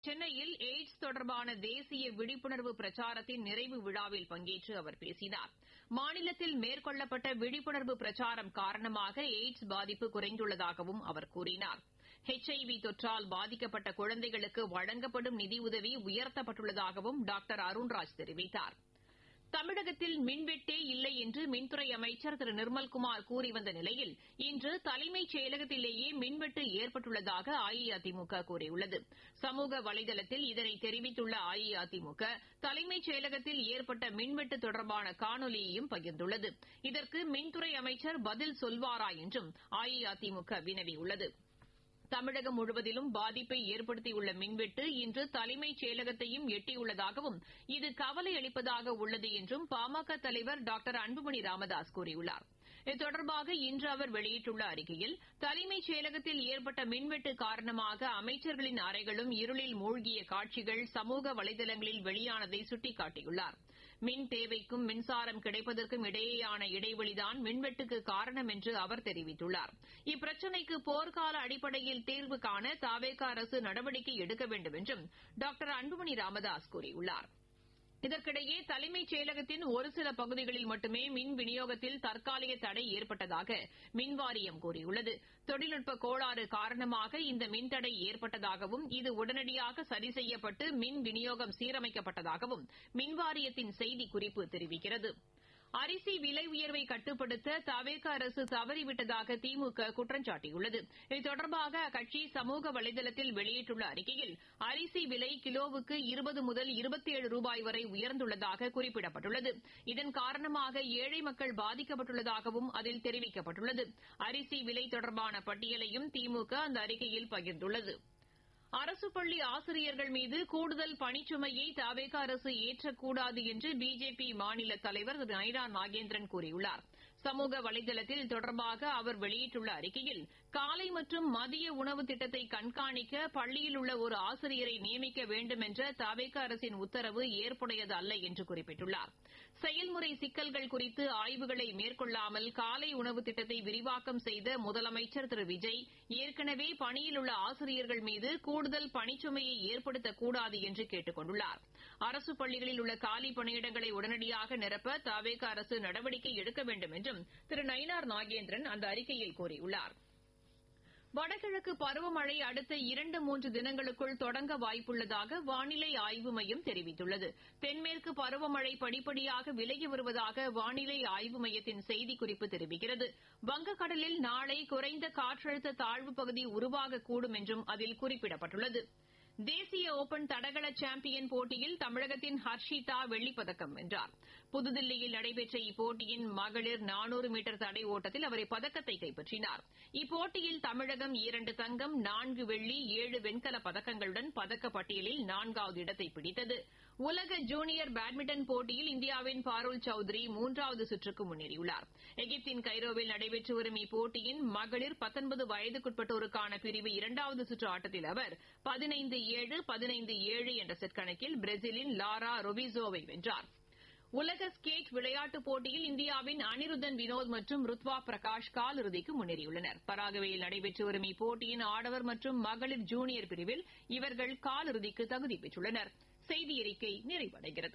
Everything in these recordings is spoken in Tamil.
சென்னையில் எய்ட்ஸ் தொடர்பான தேசிய விழிப்புணர்வு பிரச்சாரத்தின் நிறைவு விழாவில் பங்கேற்று அவர் பேசினார் மாநிலத்தில் மேற்கொள்ளப்பட்ட விழிப்புணர்வு பிரச்சாரம் காரணமாக எய்ட்ஸ் பாதிப்பு குறைந்துள்ளதாகவும் அவர் கூறினார் எச் ஐ வி தொற்றால் பாதிக்கப்பட்ட குழந்தைகளுக்கு வழங்கப்படும் நிதியுதவி உயர்த்தப்பட்டுள்ளதாகவும் டாக்டர் அருண்ராஜ் தெரிவித்தார் தமிழகத்தில் மின்வெட்டே இல்லை என்று மின்துறை அமைச்சர் திரு நிர்மல்குமார் கூறி வந்த நிலையில் இன்று தலைமைச் செயலகத்திலேயே மின்வெட்டு ஏற்பட்டுள்ளதாக அஇஅதிமுக கூறியுள்ளது சமூக வலைதளத்தில் இதனை தெரிவித்துள்ள அஇஅதிமுக தலைமைச் செயலகத்தில் ஏற்பட்ட மின்வெட்டு தொடர்பான காணொலியையும் பகிர்ந்துள்ளது இதற்கு மின்துறை அமைச்சர் பதில் சொல்வாரா என்றும் அஇஅதிமுக வினவியுள்ளது தமிழகம் முழுவதிலும் பாதிப்பை ஏற்படுத்தியுள்ள மின்வெட்டு இன்று தலைமைச் செயலகத்தையும் எட்டியுள்ளதாகவும் இது கவலை அளிப்பதாக உள்ளது என்றும் பாமக தலைவர் டாக்டர் அன்புமணி ராமதாஸ் கூறியுள்ளார் இது தொடர்பாக இன்று அவர் வெளியிட்டுள்ள அறிக்கையில் தலைமைச் செயலகத்தில் ஏற்பட்ட மின்வெட்டு காரணமாக அமைச்சர்களின் அறைகளும் இருளில் மூழ்கிய காட்சிகள் சமூக வலைதளங்களில் வெளியானதை சுட்டிக்காட்டியுள்ளார் மின் தேவைக்கும் மின்சாரம் கிடைப்பதற்கும் இடையேயான இடைவெளிதான் மின்வெட்டுக்கு காரணம் என்று அவர் தெரிவித்துள்ளார் இப்பிரச்சினைக்கு போர்க்கால அடிப்படையில் தீர்வு காண தாவேக அரசு நடவடிக்கை எடுக்க வேண்டும் என்றும் டாக்டர் அன்புமணி ராமதாஸ் கூறியுள்ளார் இதற்கிடையே தலைமைச் செயலகத்தின் ஒரு சில பகுதிகளில் மட்டுமே மின் விநியோகத்தில் தற்காலிக தடை ஏற்பட்டதாக மின்வாரியம் கூறியுள்ளது தொழில்நுட்ப கோளாறு காரணமாக இந்த மின்தடை ஏற்பட்டதாகவும் இது உடனடியாக சரி செய்யப்பட்டு மின் விநியோகம் சீரமைக்கப்பட்டதாகவும் மின்வாரியத்தின் செய்திக்குறிப்பு தெரிவிக்கிறது அரிசி விலை உயர்வை கட்டுப்படுத்த தவேக அரசு தவறிவிட்டதாக திமுக குற்றம் சாட்டியுள்ளது இது தொடர்பாக அக்கட்சி சமூக வலைதளத்தில் வெளியிட்டுள்ள அறிக்கையில் அரிசி விலை கிலோவுக்கு இருபது முதல் இருபத்தி ஏழு ரூபாய் வரை உயர்ந்துள்ளதாக குறிப்பிடப்பட்டுள்ளது இதன் காரணமாக ஏழை மக்கள் பாதிக்கப்பட்டுள்ளதாகவும் அதில் தெரிவிக்கப்பட்டுள்ளது அரிசி விலை தொடர்பான பட்டியலையும் திமுக அந்த அறிக்கையில் பகிர்ந்துள்ளது அரசு பள்ளி ஆசிரியர்கள் மீது கூடுதல் பணிச்சுமையை தவேக அரசு ஏற்றக்கூடாது என்று பிஜேபி மாநில தலைவர் திரு நைனா நாகேந்திரன் கூறியுள்ளார் சமூக வலைதளத்தில் தொடர்பாக அவர் வெளியிட்டுள்ள அறிக்கையில் காலை மற்றும் மதிய உணவு திட்டத்தை கண்காணிக்க பள்ளியில் உள்ள ஒரு ஆசிரியரை நியமிக்க வேண்டும் என்ற தவேக அரசின் உத்தரவு ஏற்புடையது அல்ல என்று குறிப்பிட்டுள்ளார் செயல்முறை சிக்கல்கள் குறித்து ஆய்வுகளை மேற்கொள்ளாமல் காலை உணவு திட்டத்தை விரிவாக்கம் செய்த முதலமைச்சர் திரு விஜய் ஏற்கனவே பணியில் உள்ள ஆசிரியர்கள் மீது கூடுதல் பணிச்சுமையை ஏற்படுத்தக்கூடாது என்று கேட்டுக் கொண்டுள்ளார் அரசு பள்ளிகளில் உள்ள காலி பணியிடங்களை உடனடியாக நிரப்ப தவேக அரசு நடவடிக்கை எடுக்க வேண்டும் என்றும் திரு நயினார் நாகேந்திரன் அந்த அறிக்கையில் கூறியுள்ளார் வடகிழக்கு பருவமழை அடுத்த இரண்டு மூன்று தினங்களுக்குள் தொடங்க வாய்ப்புள்ளதாக வானிலை ஆய்வு மையம் தெரிவித்துள்ளது தென்மேற்கு பருவமழை படிப்படியாக விலகி வருவதாக வானிலை ஆய்வு மையத்தின் செய்திக்குறிப்பு தெரிவிக்கிறது வங்கக்கடலில் நாளை குறைந்த காற்றழுத்த தாழ்வு பகுதி உருவாகக்கூடும் என்றும் அதில் குறிப்பிடப்பட்டுள்ளது தேசிய ஓபன் தடகள சாம்பியன் போட்டியில் தமிழகத்தின் ஹர்ஷிதா வெள்ளிப்பதக்கம் வென்றார் புதுதில்லியில் நடைபெற்ற இப்போட்டியின் மகளிர் நானூறு மீட்டர் தடை ஓட்டத்தில் அவர் இப்பதக்கத்தை கைப்பற்றினார் இப்போட்டியில் தமிழகம் இரண்டு தங்கம் நான்கு வெள்ளி ஏழு வெண்கலப் பதக்கங்களுடன் பதக்கப்பட்டியலில் நான்காவது இடத்தை பிடித்தது உலக ஜூனியர் பேட்மிண்டன் போட்டியில் இந்தியாவின் பாருல் சௌத்ரி மூன்றாவது சுற்றுக்கு முன்னேறியுள்ளார் எகிப்தின் கைரோவில் நடைபெற்று வரும் இப்போட்டியின் மகளிர் பத்தொன்பது வயதுக்குட்பட்டோருக்கான பிரிவு இரண்டாவது சுற்று ஆட்டத்தில் அவர் பதினைந்து ஏழு பதினைந்து ஏழு என்ற செட் கணக்கில் பிரேசிலின் லாரா ரொபிசோவை வென்றார் உலக ஸ்கேட் விளையாட்டுப் போட்டியில் இந்தியாவின் அனிருத்தன் வினோத் மற்றும் ருத்வா பிரகாஷ் காலிறுதிக்கு முன்னேறியுள்ளனர் பராகுவேயில் நடைபெற்று வரும் இப்போட்டியின் ஆடவர் மற்றும் மகளிர் ஜூனியர் பிரிவில் இவர்கள் காலிறுதிக்கு தகுதி பெற்றுள்ளனர் செய்தி அறிக்கை நிறைவடைகிறது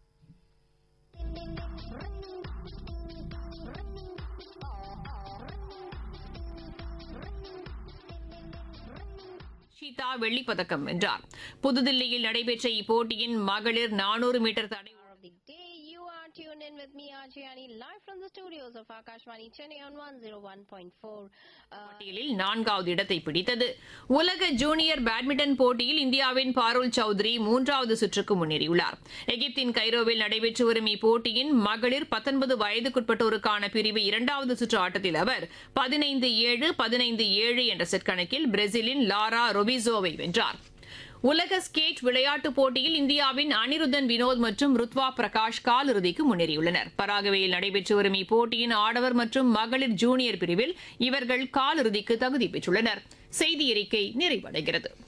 ஷீதா வெள்ளிப்பதக்கம் வென்றார் புதுதில்லியில் நடைபெற்ற இப்போட்டியின் மகளிர் நானூறு மீட்டர் தடை of the day. You are tuned in with me, Ajayani, live from the studios of Akashvani Chennai on 101.4. Uh, பட்டியலில் நான்காவது இடத்தை பிடித்தது உலக ஜூனியர் பேட்மிண்டன் போட்டியில் இந்தியாவின் பாருல் சௌத்ரி மூன்றாவது சுற்றுக்கு முன்னேறியுள்ளார் எகிப்தின் கைரோவில் நடைபெற்று வரும் இப்போட்டியின் மகளிர் பத்தொன்பது வயதுக்குட்பட்டோருக்கான பிரிவு இரண்டாவது சுற்று ஆட்டத்தில் அவர் பதினைந்து ஏழு பதினைந்து ஏழு என்ற செட் கணக்கில் பிரேசிலின் லாரா ரொபிசோவை வென்றார் உலக ஸ்கேட் விளையாட்டுப் போட்டியில் இந்தியாவின் அனிருத்தன் வினோத் மற்றும் ருத்வா பிரகாஷ் காலிறுதிக்கு முன்னேறியுள்ளனர் பராகுவேயில் நடைபெற்று வரும் இப்போட்டியின் ஆடவர் மற்றும் மகளிர் ஜூனியர் பிரிவில் இவர்கள் காலிறுதிக்கு தகுதி பெற்றுள்ளனர் செய்தி அறிக்கை நிறைவடைகிறது